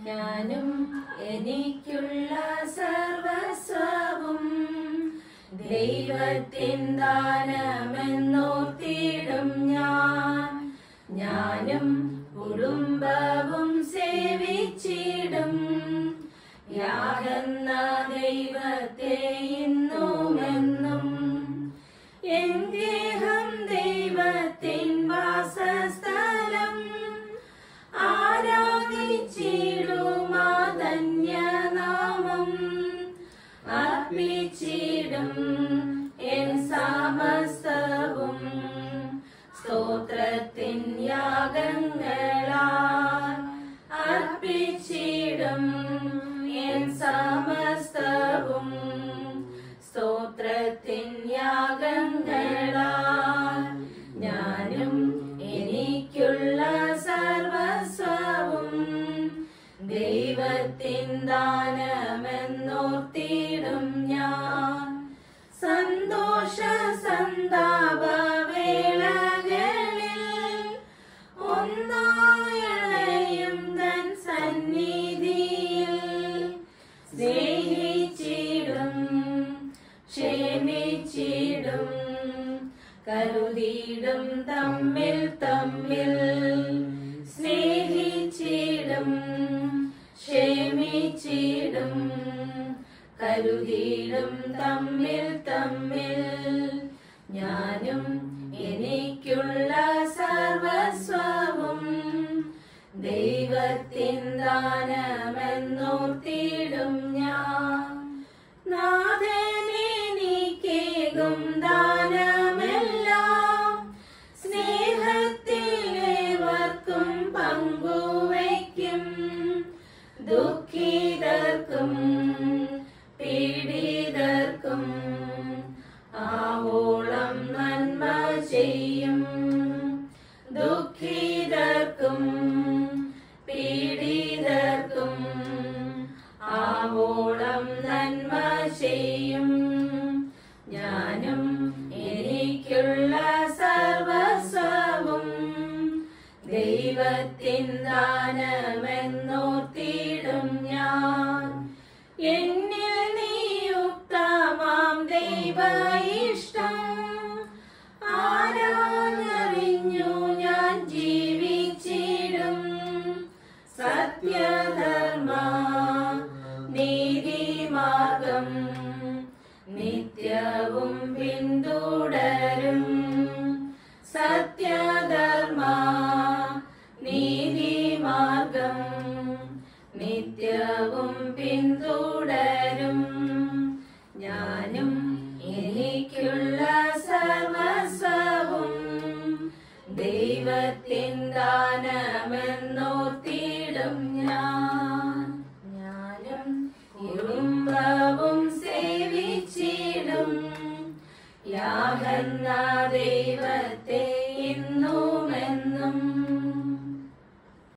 ഞാനും എനിക്കുള്ള സർവസ്വവും ദൈവത്തിൻ ദാനമെന്നോർത്തിടും ഞാൻ ഞാനും കുടുംബവും സേവിച്ചിടും യാതെന്ന ദൈവത്തെ ഇന്നുമെന്നും എൻ ഗേഹം ദൈവത്തിൻ വാസസ്ഥലം ആരാധിച്ചിടുമാധന്യനാമം അർപ്പിച്ചിടും എൻ സമസ്തവും സ്തോത്രത്തിൻ യാഗങ്ങളാൽ അർപ്പിച്ചിടും എൻ സമസ്തവും സ്തോത്രത്തിൻ യാഗങ്ങളാൽ ഞാനും എനിക്കുള്ള സർവസ്വവും ദൈവത്തിൻ ദാനമെന്നോർത്തിടും ഞാൻ സന്തോഷ സന്താപ വേളകളിൽ ഒന്നായളയും തൻ സന്നിധിയിൽ സ്നേഹിച്ചിടും ക്ഷമിച്ചിടും കരുതിയിടും തമ്മിൽ തമ്മിൽ സ്നേഹിച്ചിടും ക്ഷമിച്ചിടും കരുതിയിടും തമ്മിൽ തമ്മിൽ ഞാനും എനിക്കുള്ള സർവസ്വവും ദൈവത്തിൻ ദാനമെന്നോർത്തിടും ഞാൻ നാഥനെനിക്കേകും ദാനമെല്ലാം സ്നേഹത്തിലേവർക്കും പങ്കുവയ്ക്കും ദുഃഖിതർക്കും പീഡിതർക്കും ആവോളം നന്മ ചെയ്യും ദുഃഖിതർക്കും പീഡിതർക്കും ആവോളം നന്മ ചെയ്യും ഞാനും എനിക്കുള്ള സർവസ്വവും ദൈവത്തിൻ ദാനമെന്നോർത്തിടും ഞാൻ എന്നിൽ നിയുക്തമാം ദൈവ ഇഷ്ടം ആരാഞ്ഞറിഞ്ഞു ഞാൻ ജീവിച്ചിടും സത്യധർമ്മ നീതിമാർഗം നിത്യവും പിന്തുടരും സത്യധർമ്മ നീതിമാർഗം നിത്യവും പിന്തുടരും ഞാനും എനിക്കുള്ള സർവസ്വവും ദൈവത്തിൻ ദാനമെന്നോർത്തിടും ഞാൻ ഞാനും കുടുംബവും സേവിച്ചിടും യാഹന്ന ദൈവത്തെ